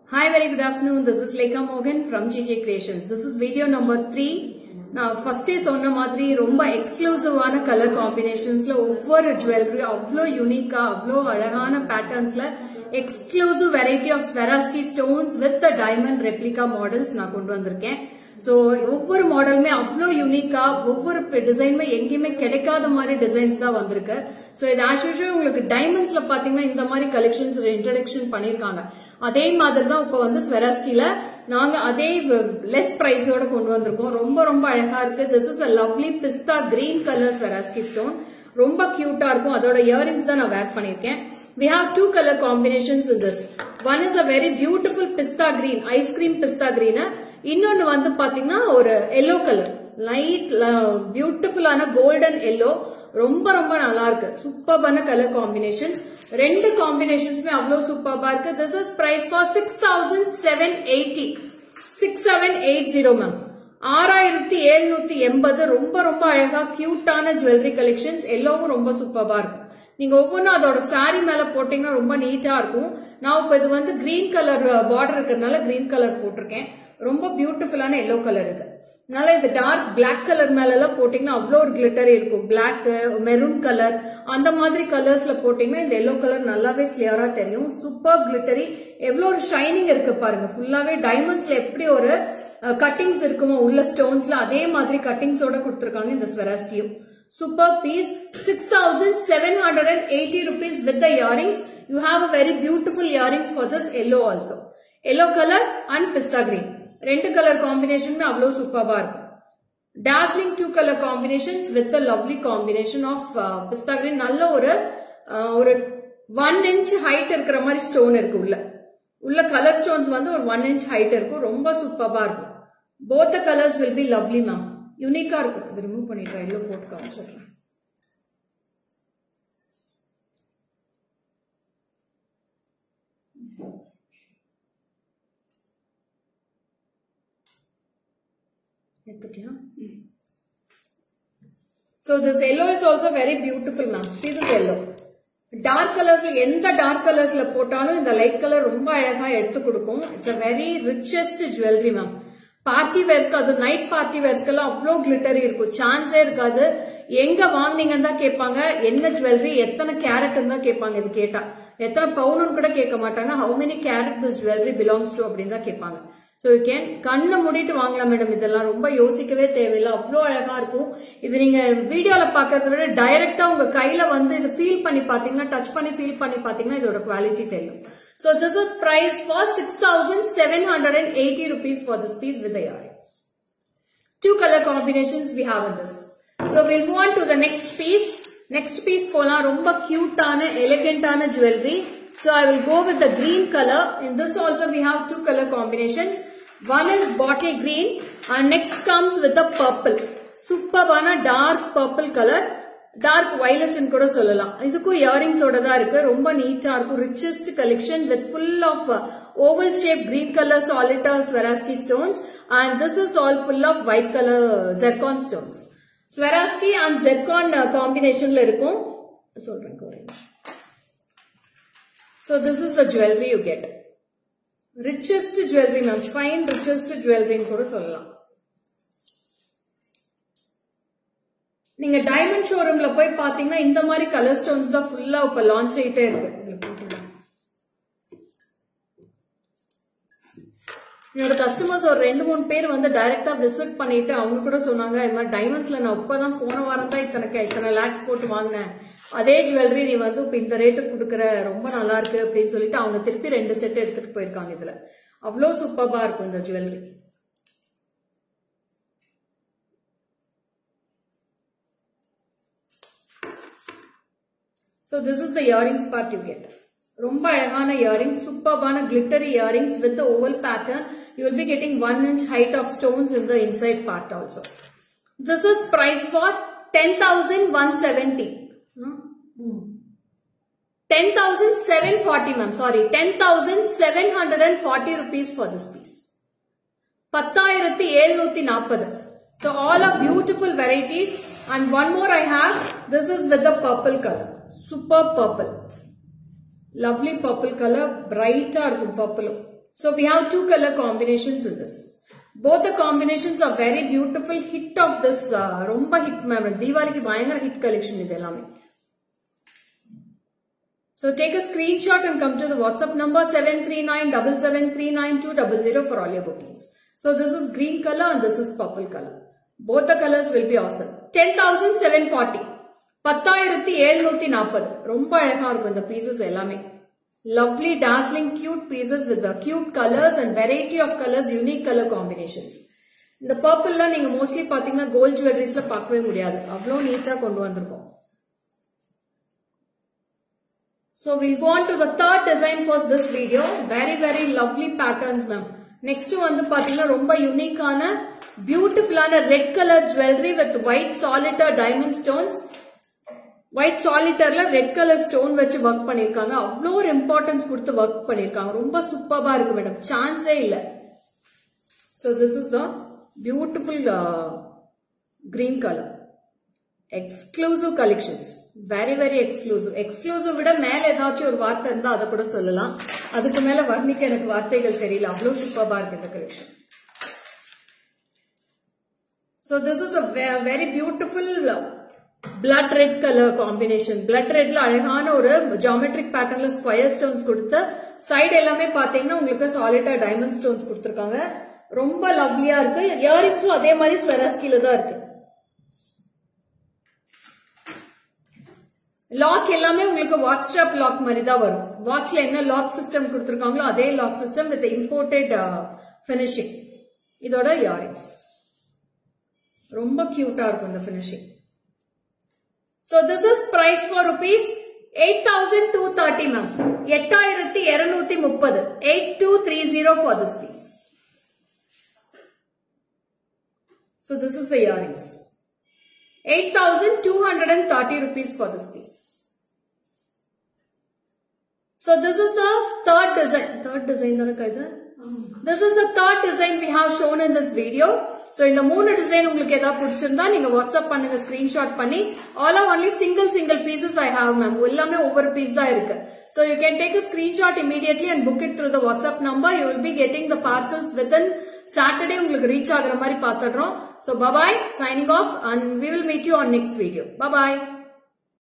Hi, very good afternoon. This is Lekha Mohan from GJ Creations. This is video number three. நான் ஃபர்ஸ்டே சொன்ன மாதிரி ரொம்ப எக்ஸ்க்ளூசிவான colour காம்பினேஷன்ஸ்ல ஒவ்வொரு ஜுவல்லரி அவ்வளோ யூனிக்கா அவ்வளோ அழகான பேட்டர்ன்ஸ்ல exclusive variety of Swarovski stones with diamond replica models நான் கொண்டு வந்திருக்கேன் ஸோ ஒவ்வொரு மாடலுமே அவ்வளோ யூனிக்கா ஒவ்வொரு டிசைனுமே எங்கேயுமே கிடைக்காத மாதிரி டிசைன்ஸ் தான் வந்திருக்கு ஸோ இது ஆஸ் யூஷுவல் உங்களுக்கு டைமண்ட்ஸ்ல பாத்தீங்கன்னா இந்த மாதிரி கலெக்ஷன்ஸ் இன்ட்ரடக்ஷன் பண்ணிருக்காங்க அதே மாதிரி தான் இப்போ வந்து ஸ்வெராஸ்கில நாங்க அதே லெஸ் பிரைஸோட கொண்டு வந்திருக்கோம் ரொம்ப ரொம்ப அழகா இருக்கு this is a lovely pista green colour Swarovski stone ரொம்ப கியூட்டா இருக்கும் அதோட இயரிங்ஸ் தான் நான் வேர் பண்ணிருக்கேன் we have two color combinations in this one is a very beautiful pista green ice cream pista green இன்னொன்னு வந்து பாத்தீங்கன்னா ஒரு எல்லோ கலர் லைட் பியூட்டிஃபுல்லான கோல்டன் எல்லோ ரொம்ப ரொம்ப நல்லா இருக்கு சூப்பர்பான கலர் காம்பினேஷன்ஸ் ரெண்டு காம்பினேஷன்ஸ்மே அவ்வளவு சூப்பர்பா இருக்கு this is price for six thousand seven eighty six seven eight zero ma'am ஆறாயிரத்தி எழுநூத்தி எண்பது ரொம்ப ரொம்ப அழகா கியூட்டான ஜுவல்லரி கலெக்ஷன்ஸ் எல்லோவும் ரொம்ப சூப்பர்பா இருக்கும் நீங்க ஒவ்வொன்றும் அதோட சாரி மேல போட்டீங்கன்னா ரொம்ப நீட்டா இருக்கும் நான் இப்ப இது வந்து கிரீன் கலர் பார்டர் இருக்கிறதுனால கிரீன் கலர் போட்டிருக்கேன் ரொம்ப பியூட்டிஃபுல்லான எல்லோ கலர் இது அதனால இது டார்க் பிளாக் கலர் மேல எல்லாம் போட்டீங்கன்னா அவ்வளோ ஒரு கிளிட்டர் இருக்கும் பிளாக் மெரூன் கலர் அந்த மாதிரி கலர்ஸ்ல போட்டீங்கன்னா இந்த எல்லோ கலர் நல்லாவே கிளியரா தெரியும் சூப்பர் கிளிட்டரி எவ்வளோ ஒரு ஷைனிங் இருக்கு பாருங்க ஃபுல்லாவே டைமண்ட்ஸ்ல எப்படி ஒரு கட்டிங்ஸ் இருக்குமோ உள்ள ஸ்டோன்ஸ்ல அதே மாதிரி கட்டிங்ஸோட கொடுத்துருக்காங்க இந்த ஸ்வெராஸ்கியும் super piece 6780 rupees with the earrings you have a very beautiful earrings for this yellow also yellow color and pista green ரெண்டு கலர் காம்பினேஷன் அவ்வளவு சூப்பர்பா இருக்கும் dazzling two colour combinations with a lovely combination of pista green நல்ல ஒரு ஒரு one inch height இருக்கிற மாதிரி stone இருக்கு உள்ள உள்ள கலர் ஸ்டோன்ஸ் வந்து ஒரு ஒன் இன்ச் ஹைட் இருக்கும் ரொம்ப சூப்பர்பா இருக்கும் both the colours will be lovely ma'am யூனிக்கா இருக்கும் இது ரிமூவ் பண்ணிடுறேன் எல்லோ போட்டு காமிச்சிடுறேன் எடுத்துட்டியா So this yellow is also very beautiful ma'am. See this yellow. Dark கலர்ஸ்ல எந்த டார்க் கலர்ஸ்ல போட்டாலும் இந்த லைட் கலர் ரொம்ப அழகா எடுத்து கொடுக்கும் it's a very richest jewellery ma'am party வேர்ஸ்க்கு அது நைட் பார்ட்டி வேர்ஸ்க்கெல்லாம் அவ்வளோ கிளிட்டரி இருக்கும் சான்ஸே இருக்காது எங்க வாங்கினீங்கன்னு தான் கேட்பாங்க என்ன ஜுவல்லரி எத்தனை கேரட்னு தான் கேட்பாங்க இது கேட்டா எத்தனை பவுனுன்னு கூட கேட்க மாட்டாங்க how many carat this jewellery belongs to அப்படின்னு தான் கேட்பாங்க ஸோ யூ கேன் கண்ணை மூடிட்டு வாங்கலாம் மேடம் இதெல்லாம் ரொம்ப யோசிக்கவே தேவையில்லை அவ்வளோ அழகா இருக்கும் இது நீங்க வீடியோல பாக்குறத விட டைரக்டா உங்க கையில வந்து இது ஃபீல் பண்ணி பாத்தீங்கன்னா டச் பண்ணி ஃபீல் பண்ணி பாத்தீங்கன்னா இதோட குவாலிட்டி தெரியும் So this is price for 6780 rupees for this piece with the earrings. Two color combinations we have in this. So we'll move on to the next piece. Next piece போலாம் ரொம்ப cute-ஆன elegant-ஆன jewelry. So I will go with the green color. In this also we have two color combinations. One is bottle green and next comes with the purple. Superbana dark purple color. Dark வயலட்னு கூட சொல்லலாம் இதுக்கும் இயரிங்ஸோட தான் இருக்கு ரொம்ப நீட்டா இருக்கும் richest collection with full of oval shape green colour solitaire Swarovski stones and this is all full of white colour zircon stones Swarovski and zircon காம்பினேஷன்ல இருக்கும் சொல்றேன் so this is the jewellery you get richest jewellery ma'am fine richest ஜுவல்லரின்னு கூட சொல்லலாம் நீங்க diamond ஷோரூம்ல போய் பாத்தீங்கன்னா இந்த மாதிரி கலர் ஸ்டோன்ஸ் தான் ஃபுல்லா இப்ப லான்ச் ஆயிட்டே இருக்கு என்னோட கஸ்டமர்ஸ் ஒரு ரெண்டு மூணு பேர் வந்து டைரக்டா விசிட் பண்ணிட்டு அவங்க கூட சொன்னாங்க இது மாதிரி டைமண்ட்ஸ்ல நான் இப்பதான் போன வாரம் தான் இத்தனை இத்தனை லேக்ஸ் போட்டு வாங்கினேன் அதே ஜுவல்லரி நீ வந்து இப்ப இந்த ரேட்டுக்கு கொடுக்குற ரொம்ப நல்லா இருக்கு அப்படின்னு சொல்லிட்டு அவங்க திருப்பி ரெண்டு செட் எடுத்துட்டு போயிருக்காங்க இதுல அவ்வளோ சூப்பர்பா இருக்கும் இந்த jewellery So this is the earrings part you get. ரொம்ப அழகான இயரிங்ஸ் சூப்பர்பான glittery earrings with oval pattern you will be getting one inch height of stones in the inside part also this is price for ten thousand one seventy ten thousand seven forty ma'am sorry ten thousand seven hundred and forty rupees for this piece பத்தாயிரத்தி எழுநூத்தி நாற்பது So all are beautiful varieties and one more I have. This is with the purple color. Super purple. Lovely purple color. Bright இருக்கும் purple. So we have two color combinations in this. Both the combinations are very beautiful hit of this uh, ரொம்ப hit ma'am தீபாவளிக்கு பயங்கர hit collection இது எல்லாமே So take a screenshot and come to the WhatsApp number 73977399200 for all your bookings. So this is green color and this is purple color. Both the colors will be awesome. 10,740. பத்தாயிரத்தி எழுநூத்தி நாற்பது ரொம்ப அழகா இருக்கும் இந்த pieces எல்லாமே lovely dazzling cute pieces with cute colours and variety of colours unique colour combinations இந்த பர்பிள்லாம் நீங்க மோஸ்ட்லி பாத்தீங்கன்னா கோல்ட் ஜுவல்லரிஸ்ல பார்க்கவே முடியாது அவ்வளோ நீட்டா கொண்டு வந்திருக்கோம் So we'll go on to the third design for this video. Very, very lovely patterns, ma'am. Next வந்து பாத்தீங்கன்னா ரொம்ப யூனிக்கான பியூட்டிஃபுல்லான red colour jewellery with white solitaire diamond stones white சாலிட்டர்ல ரெட் கலர் ஸ்டோன் வச்சு ஒர்க் பண்ணிருக்காங்க அவ்வளோ ஒரு இம்பார்ட்டன்ஸ் கொடுத்து ஒர்க் பண்ணிருக்காங்க ரொம்ப சூப்பரா இருக்கு மேடம் சான்ஸே இல்ல so this is the beautiful green colour exclusive collections very very exclusive exclusive விட மேல ஏதாச்சும் ஒரு வார்த்தை இருந்தா அதை கூட சொல்லலாம் அதுக்கு மேல வர்ணிக்க எனக்கு வார்த்தைகள் தெரியல அவ்வளவு சூப்பரா இருக்கு இந்த collection So this is a very beautiful blood red color combination. blood redல அழகான ஒரு geometric patternல square stones கொடுத்து சைடு எல்லாமே பாத்தீங்கன்னா உங்களுக்கு சாலிட்டா டைமண்ட் ஸ்டோன்ஸ் கொடுத்திருக்காங்க ரொம்ப லவ்லியா இருக்கு இயரிங்ஸும் அதே மாதிரி ஸ்வெராஸ்கில தான் இருக்கு லாக் எல்லாமே உங்களுக்கு வாட்ச் ஸ்ட்ராப் லாக் மாதிரி தான் வரும் வாட்ச்ல என்ன லாக் சிஸ்டம் கொடுத்திருக்காங்களோ அதே lock system with imported finishing இதோட இயரிங்ஸ் ரொம்ப கியூட்டா இருக்கும் இந்த finishing So this is price for rupees 8230 ma'am. 8230 8230 for this piece. So this is the earrings. 8230 rupees for this piece. So this is the third design. Third design This is the third design we have shown in this video. So இந்த மூணு design உங்களுக்கு ஏதாவது பிடிச்சிருந்தா நீங்க WhatsApp பண்ணுங்க screenshot பண்ணி all are only single single pieces I have ma'am எல்லாமே ஒவ்வொரு பீஸ் தான் இருக்கு So you can take a screenshot immediately and book it through the WhatsApp number. You will be getting the parcels within Saturday உங்களுக்கு reach ஆகுற மாதிரி பார்த்துடுறோம் So bye bye signing off and we will meet you on next video. Bye bye.